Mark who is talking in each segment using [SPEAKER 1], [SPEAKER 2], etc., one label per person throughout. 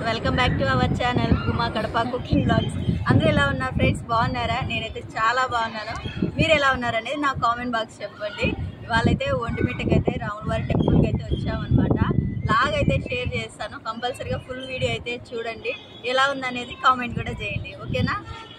[SPEAKER 1] welcome back to our channel గుమా Kadapa cooking blogs అందరూ ఎలా ఉన్నారు ఫ్రెండ్స్ బాగున్నారా నేనైతే చాలా బాగున్నాను మీరు ఎలా ఉన్నారనేది నా కామెంట్ బాక్స్ చెప్పండి ఇవాళైతే ఒంటిమిట్టకి అయితే రాములవారి టెంపుల్కి అయితే వచ్చామన్నమాట లాగ్ అయితే షేర్ చేస్తాను కంపల్సరీగా ఫుల్ వీడియో అయితే చూడండి ఎలా ఉందనేది కామెంట్ కూడా చేయండి ఓకేనా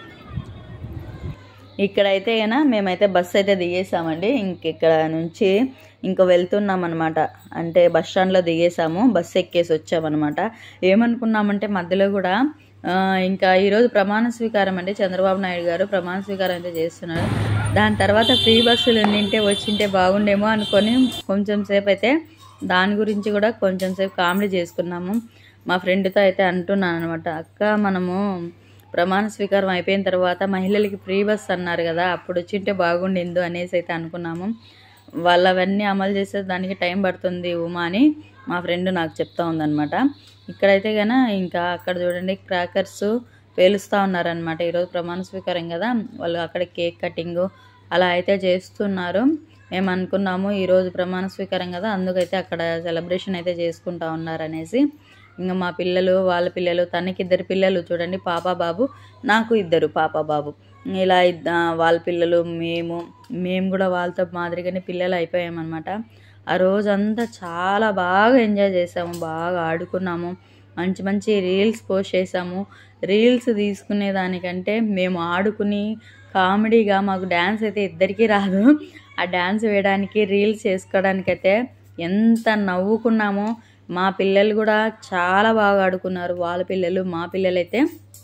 [SPEAKER 2] ఇక్కడైతే గన మేమైతే బస్సు అయితే దిగేసామండి ఇంక ఇక్కడ నుంచి ఇంకా వెళ్తున్నాం అనమాట అంటే బస్ స్టాండ్లో దిగేసాము బస్సు ఎక్కేసి వచ్చామన్నమాట ఏమనుకున్నామంటే మధ్యలో కూడా ఆ, ఇంకా ఈరోజు ప్రమాణ స్వీకారం అంటే చంద్రబాబు నాయుడు గారు ప్రమాణ స్వీకారం అయితే చేస్తున్నారు దాని తర్వాత ఫ్రీ బస్సులు ఉండింటే వచ్చింటే బాగుండేమో అనుకొని కొంచెం సేపు అయితే దాని గురించి కూడా కొంచెం సేపు కామెడీ చేసుకున్నాము మా ఫ్రెండ్తో అయితే అంటున్నాను అనమాట అక్క మనము ప్రమాణ స్వీకారం అయిపోయిన తర్వాత మహిళలకి ఫ్రీ బస్ అన్నారు కదా అప్పుడు వచ్చింటే బాగుండిందు అనేసి అయితే అనుకున్నాము వాళ్ళు అవన్నీ అమలు చేసే దానికి టైం పడుతుంది ఉమా అని మా ఫ్రెండ్ నాకు చెప్తా ఉందన్నమాట ఇక్కడైతే గన ఇంకా అక్కడ చూడండి క్రాకర్స్ పేలుస్తూ ఉన్నారనమాట ఈరోజు ప్రమాణ స్వీకారం కదా వాళ్ళు అక్కడ కేక్ కటింగ్ అలా అయితే చేస్తున్నారు మేము అనుకున్నాము ఈరోజు ప్రమాణ స్వీకారం కదా అందుకైతే అక్కడ సెలబ్రేషన్ అయితే చేసుకుంటా ఉన్నారనేసి ఇంకా మా పిల్లలు వాళ్ళ పిల్లలు తనకి ఇద్దరు పిల్లలు చూడండి పాప బాబు నాకు ఇద్దరు పాప బాబు ఇలా ఇద్ద వాళ్ళ పిల్లలు మేము మేము కూడా వాళ్ళతో మాదిరిగానే పిల్లలు అయిపోయామన్నమాట ఆ రోజంతా చాలా బాగా ఎంజాయ్ చేసాము బాగా ఆడుకున్నాము మంచి మంచి రీల్స్ పోస్ట్ చేసాము రీల్స్ తీసుకునే దానికంటే మేము ఆడుకుని కామెడీగా మాకు డ్యాన్స్ అయితే ఇద్దరికీ రాదు ఆ డ్యాన్స్ వేయడానికి రీల్స్ చేసుకోవడానికైతే ఎంత నవ్వుకున్నామో మా పిల్లలు కూడా చాలా బాగా ఆడుకున్నారు వాళ్ళ పిల్లలు మా పిల్లలైతే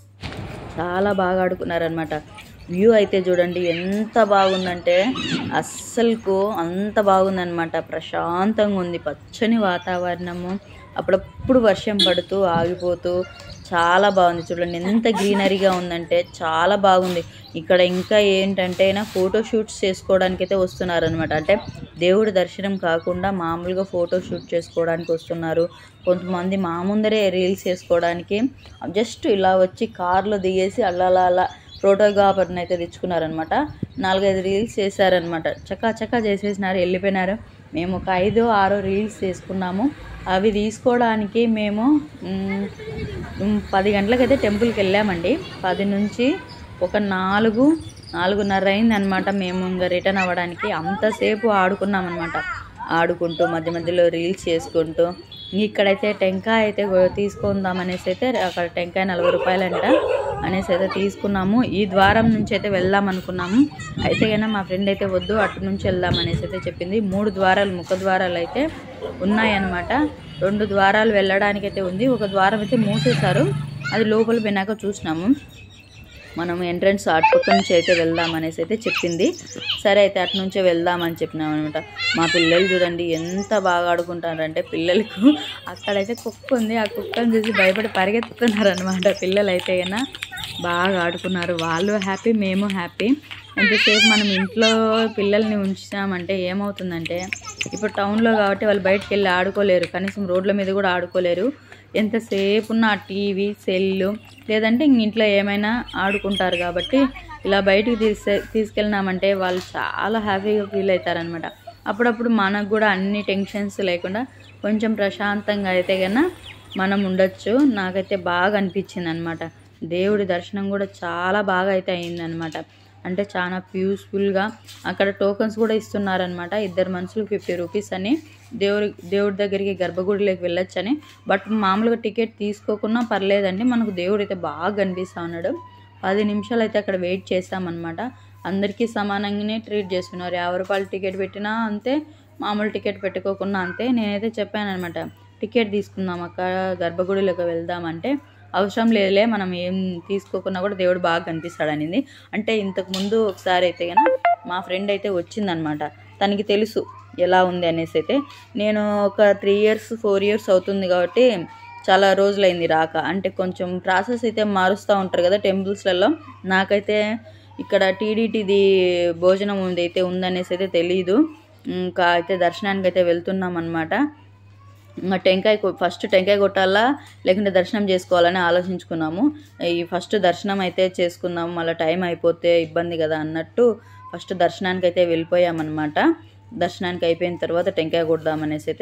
[SPEAKER 2] చాలా బాగా ఆడుకున్నారనమాట వ్యూ అయితే చూడండి ఎంత బాగుందంటే అస్సలుకు అంత బాగుందన్నమాట ప్రశాంతంగా ఉంది పచ్చని వాతావరణము అప్పుడప్పుడు వర్షం పడుతూ ఆగిపోతూ చాలా బాగుంది చూడండి ఎంత గ్రీనరీగా ఉందంటే చాలా బాగుంది ఇక్కడ ఇంకా ఏంటంటే ఫోటో షూట్స్ చేసుకోవడానికి అయితే వస్తున్నారనమాట అంటే దేవుడి దర్శనం కాకుండా మామూలుగా ఫోటో షూట్ చేసుకోవడానికి వస్తున్నారు కొంతమంది మా ముందరే రీల్స్ చేసుకోవడానికి జస్ట్ ఇలా వచ్చి కార్లో దిగేసి అలా అలా అలా ఫోటోగ్రాఫర్ని అయితే తెచ్చుకున్నారనమాట నాలుగైదు రీల్స్ చేశారనమాట చకా చకా చేసేసినారు వెళ్ళిపోయినారు మేము ఒక ఐదు ఆరో రీల్స్ చేసుకున్నాము అవి తీసుకోవడానికి మేము మ్, మ్, పది గంటలకైతే టెంపుల్కి వెళ్ళామండి పది నుంచి ఒక నాలుగు నాలుగున్నర అయింది అనమాట మేము ఇంకా రిటర్న్ అవ్వడానికి అంతసేపు ఆడుకున్నాం అనమాట ఆడుకుంటూ మధ్య మధ్యలో రీల్స్ చేసుకుంటూ ఇక్కడైతే టెంకాయ అయితే గో- తీసుకుందాం అనేసి అయితే అక్కడ టెంకాయ నలభై రూపాయలంట అనేసి అయితే తీసుకున్నాము ఈ ద్వారం నుంచి అయితే వెళ్దాం అనుకున్నాము అయితే కన్నా మా ఫ్రెండ్ అయితే వద్దు అటు నుంచి వెళ్దాం అనేసి అయితే చెప్పింది మూడు ద్వారాలు ముఖ ద్వారాలు అయితే ఉన్నాయన్నమాట రెండు ద్వారాలు వెళ్ళడానికి అయితే ఉంది ఒక ద్వారం అయితే మూసేశారు అది లోపల పోయినాక చూసినాము మనం ఎంట్రన్స్ అటుపక్క నుంచి అయితే వెళ్దాం అనేసి అయితే చెప్పింది సరే అయితే అటు నుంచే వెళ్దాం అని చెప్పినాం అనమాట మా పిల్లలు చూడండి ఎంత బాగా ఆడుకుంటారంటే పిల్లలకు అక్కడైతే కుక్క ఉంది ఆ కుక్కను చూసి భయపడి పరిగెత్తుతున్నారు అనమాట పిల్లలు అయితే కన్నా బాగా ఆడుకున్నారు వాళ్ళు హ్యాపీ మేము హ్యాపీ ఎంతసేపు మనం ఇంట్లో పిల్లల్ని ఉంచామంటే ఏమవుతుందంటే ఇప్పుడు టౌన్లో కాబట్టి వాళ్ళు బయటకు వెళ్ళి ఆడుకోలేరు కనీసం రోడ్ల మీద కూడా ఆడుకోలేరు ఎంతసేపు ఉన్న ఆ టీవీ సెల్లు లేదంటే ఇంక ఇంట్లో ఏమైనా ఆడుకుంటారు కాబట్టి ఇలా బయటికి తీసే తీసుకెళ్ళినామంటే వాళ్ళు చాలా హ్యాపీగా ఫీల్ అవుతారనమాట అప్పుడప్పుడు మనకు కూడా అన్ని టెన్షన్స్ లేకుండా కొంచెం ప్రశాంతంగా అయితే కన్నా మనం ఉండొచ్చు నాకైతే బాగా అనిపించింది అనమాట దేవుడి దర్శనం కూడా చాలా బాగా అయితే అయిందనమాట అంటే చాలా పీస్ఫుల్గా అక్కడ టోకన్స్ కూడా ఇస్తున్నారనమాట ఇద్దరు మనుషులు ఫిఫ్టీ రూపీస్ అని దేవుడి దేవుడి దగ్గరికి గర్భగుడిలోకి వెళ్ళొచ్చని బట్ మామూలుగా టికెట్ తీసుకోకున్నా పర్లేదండి మనకు దేవుడు అయితే బాగా కనిపిస్తూ ఉన్నాడు పది నిమిషాలు అయితే అక్కడ వెయిట్ చేస్తామన్నమాట అందరికీ సమానంగానే ట్రీట్ చేస్తున్నారు యాభై రూపాయలు టికెట్ పెట్టినా అంతే మామూలు టికెట్ పెట్టుకోకున్నా అంతే నేనైతే చెప్పాను అనమాట టికెట్ తీసుకుందాం అక్క గర్భగుడిలోకి వెళ్దామంటే అవసరం లేదులే మనం ఏం తీసుకోకున్నా కూడా దేవుడు బాగా కనిపిస్తాడు అనింది అంటే ఇంతకు ముందు ఒకసారి అయితే కనుక మా ఫ్రెండ్ అయితే వచ్చిందనమాట తనకి తెలుసు ఎలా ఉంది అనేసి అయితే నేను ఒక త్రీ ఇయర్స్ ఫోర్ ఇయర్స్ అవుతుంది కాబట్టి చాలా రోజులైంది రాక అంటే కొంచెం ప్రాసెస్ అయితే మారుస్తూ ఉంటారు కదా టెంపుల్స్లలో నాకైతే ఇక్కడ టీడీటీది భోజనం ఉంది అయితే ఉందనేసి అయితే తెలియదు ఇంకా అయితే దర్శనానికి అయితే వెళ్తున్నాం అనమాట ఇంకా టెంకాయ కొ- ఫస్ట్ టెంకాయ కొట్టాలా లేకుంటే దర్శనం చేసుకోవాలని ఆలోచించుకున్నాము ఈ ఫస్ట్ దర్శనం అయితే చేసుకుందాము మళ్ళీ టైం అయిపోతే ఇబ్బంది కదా అన్నట్టు ఫస్ట్ దర్శనానికి అయితే వెళ్ళిపోయామన్నమాట దర్శనానికి అయిపోయిన తర్వాత టెంకాయ కొడదామనేసి అయితే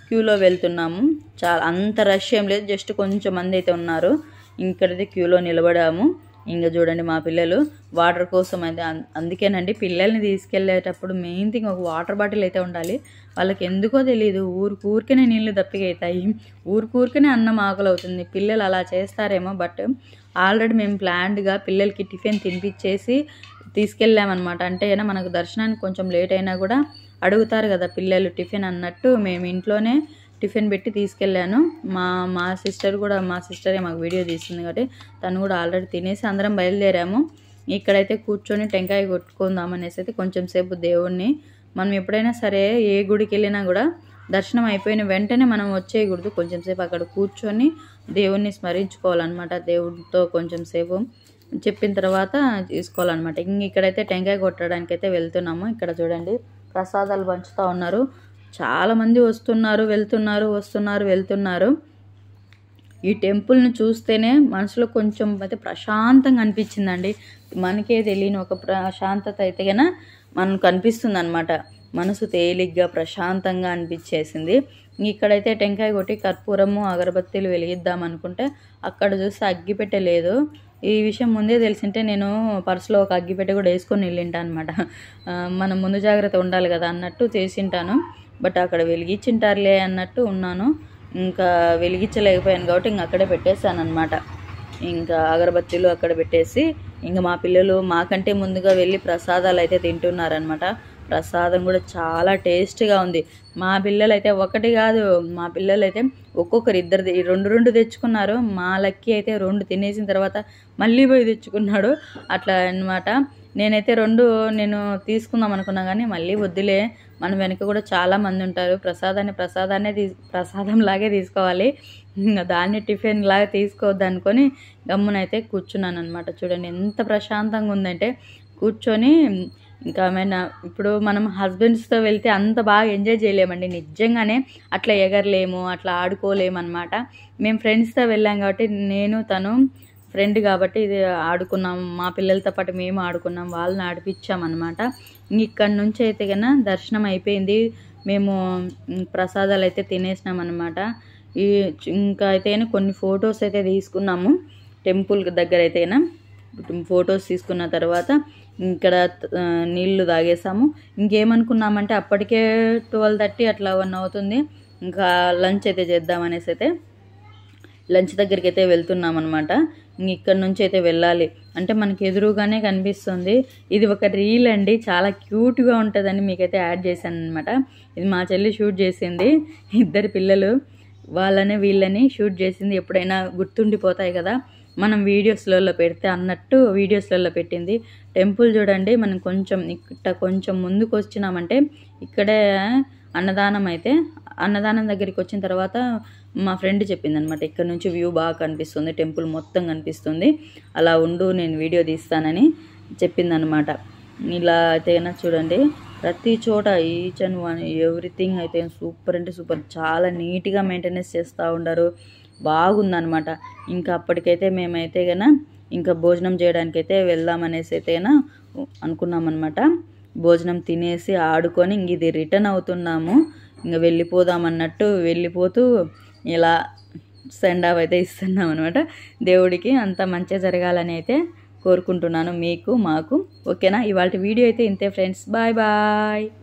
[SPEAKER 2] క్యూలో వెళ్తున్నాము చాలా అంత రష్ ఏం లేదు జస్ట్ కొంచెం మంది అయితే ఉన్నారు ఇక్కడైతే క్యూలో నిలబడాము ఇంకా చూడండి మా పిల్లలు వాటర్ కోసం అయితే అం- అందుకేనండి పిల్లల్ని తీసుకెళ్ళేటప్పుడు మెయిన్ థింగ్ ఒక వాటర్ బాటిల్ అయితే ఉండాలి వాళ్ళకి ఎందుకో తెలియదు ఊరికి ఊరికనే నీళ్ళు దప్పిక అవుతాయి ఊరికి ఊరికనే అన్నం ఆకలి అవుతుంది పిల్లలు అలా చేస్తారేమో బట్ ఆల్రెడీ మేము ప్లాన్డ్గా పిల్లలకి టిఫిన్ తినిపించేసి తీసుకెళ్ళామన్నమాట అంటే అయినా మనకు దర్శనానికి కొంచెం లేట్ అయినా కూడా అడుగుతారు కదా పిల్లలు టిఫిన్ అన్నట్టు మేము ఇంట్లోనే టిఫిన్ పెట్టి తీసుకెళ్ళాను మా మా సిస్టర్ కూడా మా సిస్టరే మాకు వీడియో తీస్తుంది కాబట్టి తను కూడా ఆల్రెడీ తినేసి అందరం బయలుదేరాము ఇక్కడైతే కూర్చొని టెంకాయ కొట్టుకుందాం అనేసి అయితే కొంచెం సేపు దేవుణ్ణి మనం ఎప్పుడైనా సరే ఏ గుడికి వెళ్ళినా కూడా దర్శనం అయిపోయిన వెంటనే మనం వచ్చేయకూడదు కొంచెం సేపు అక్కడ కూర్చొని దేవుణ్ణి స్మరించుకోవాలన్నమాట దేవుడితో కొంచెం సేపు చెప్పిన తర్వాత తీసుకోవాలన్నమాట ఇంక ఇక్కడైతే టెంకాయ కొట్టడానికి అయితే వెళ్తున్నాము ఇక్కడ చూడండి ప్రసాదాలు పంచుతూ ఉన్నారు చాలా మంది వస్తున్నారు వెళ్తున్నారు వస్తున్నారు వెళ్తున్నారు ఈ టెంపుల్ని చూస్తేనే మనసులో కొంచెం అయితే ప్రశాంతంగా అనిపించిందండి మనకే తెలియని ఒక ప్రశాంతత అయితే కనుక మనకు అనిపిస్తుంది అనమాట మనసు తేలిగ్గా ప్రశాంతంగా అనిపించేసింది ఇక్కడైతే టెంకాయ కొట్టి కర్పూరము అగరబత్తీలు వెలిగిద్దాం అనుకుంటే అక్కడ చూస్తే అగ్గిపెట్టె లేదు ఈ విషయం ముందే తెలిసింటే నేను పర్సులో ఒక అగ్గిపెట్టె కూడా వేసుకొని వెళ్ళింటా అనమాట మనం ముందు జాగ్రత్త ఉండాలి కదా అన్నట్టు చేసింటాను బట్ అక్కడ వెలిగించింటారులే అన్నట్టు ఉన్నాను ఇంకా వెలిగించలేకపోయాను కాబట్టి ఇంక అక్కడే పెట్టేశాను అనమాట ఇంకా అగరబత్తీలు అక్కడ పెట్టేసి ఇంకా మా పిల్లలు మాకంటే ముందుగా వెళ్ళి ప్రసాదాలు అయితే తింటున్నారనమాట ప్రసాదం కూడా చాలా టేస్ట్గా ఉంది మా పిల్లలు అయితే ఒకటి కాదు మా పిల్లలు అయితే ఒక్కొక్కరు ఇద్దరు తె- రెండు రెండు తెచ్చుకున్నారు మా లక్కీ అయితే రెండు తినేసిన తర్వాత మళ్ళీ పోయి తెచ్చుకున్నాడు అట్లా అన్నమాట నేనైతే రెండు నేను తీసుకుందాం అనుకున్నా కానీ మళ్ళీ వద్దులే మన వెనక కూడా చాలా మంది ఉంటారు ప్రసాదాన్ని ప్రసాదాన్నే తీ ప్రసాదం లాగే తీసుకోవాలి ఇంకా దాన్ని టిఫిన్ లాగా తీసుకోవద్దు అనుకొని గమ్మునైతే కూర్చున్నాను అనమాట చూడండి ఎంత ప్రశాంతంగా ఉందంటే కూర్చొని ఇంకా ఏమైనా ఇప్పుడు మనం హస్బెండ్స్తో వెళ్తే అంత బాగా ఎంజాయ్ చేయలేమండి నిజంగానే అట్లా ఎగరలేము అట్లా ఆడుకోలేము అనమాట మేము ఫ్రెండ్స్తో వెళ్ళాం కాబట్టి నేను తను ఫ్రెండ్ కాబట్టి ఇది ఆడుకున్నాం మా పిల్లలతో పాటు మేము ఆడుకున్నాం వాళ్ళని ఆడిపించామన్నమాట ఇక్కడ నుంచి అయితే కన్నా దర్శనం అయిపోయింది మేము మ్, ప్రసాదాలు అయితే తినేసినాం అనమాట ఈ ఇంకా అయితే కొన్ని ఫొటోస్ అయితే తీసుకున్నాము టెంపుల్ దగ్గర అయితేనా ఫొటోస్ తీసుకున్న తర్వాత ఇక్కడ ఆ, నీళ్లు తాగేసాము ఇంకేమనుకున్నామంటే అప్పటికే ట్వెల్వ్ థర్టీ అట్లా వన్ అవుతుంది ఇంకా లంచ్ అయితే చేద్దామనేసి అయితే లంచ్ దగ్గరికి అయితే వెళ్తున్నాం అనమాట ఇక్కడ నుంచి అయితే వెళ్ళాలి అంటే మనకి ఎదురుగానే కనిపిస్తుంది ఇది ఒక రీల్ అండి చాలా క్యూట్గా ఉంటుందని మీకైతే యాడ్ చేశాను అనమాట ఇది మా చెల్లి షూట్ చేసింది ఇద్దరు పిల్లలు వాళ్ళని వీళ్ళని షూట్ చేసింది ఎప్పుడైనా గుర్తుండిపోతాయి కదా మనం వీడియోస్లలో పెడితే అన్నట్టు వీడియోస్లలో పెట్టింది టెంపుల్ చూడండి మనం కొంచెం ఇక్కడ కొంచెం ముందుకు వచ్చినామంటే ఇక్కడే అన్నదానం అయితే అన్నదానం దగ్గరికి వచ్చిన తర్వాత మా ఫ్రెండ్ చెప్పింది అనమాట ఇక్కడ నుంచి వ్యూ బాగా కనిపిస్తుంది టెంపుల్ మొత్తం కనిపిస్తుంది అలా ఉండు నేను వీడియో తీస్తానని చెప్పిందనమాట ఇలా అయితే కనుక చూడండి ప్రతి చోట ఈచ్ అండ్ వన్ ఎవ్రీథింగ్ అయితే సూపర్ అంటే సూపర్ చాలా నీట్గా మెయింటెనెన్స్ చేస్తూ ఉండరు బాగుందనమాట ఇంకా అప్పటికైతే మేమైతే గన ఇంకా భోజనం చేయడానికైతే వెళ్దామనేసి అయితే గన అనుకున్నామన్నమాట భోజనం తినేసి ఆడుకొని ఇంక ఇది రిటర్న్ అవుతున్నాము ఇంకా వెళ్ళిపోదాం అన్నట్టు వెళ్ళిపోతూ ఇలా సెండ్ ఆఫ్ అయితే ఇస్తున్నాం అనమాట దేవుడికి అంత మంచిగా జరగాలని అయితే కోరుకుంటున్నాను మీకు మాకు ఓకేనా ఇవాళ వీడియో అయితే ఇంతే ఫ్రెండ్స్ బాయ్ బాయ్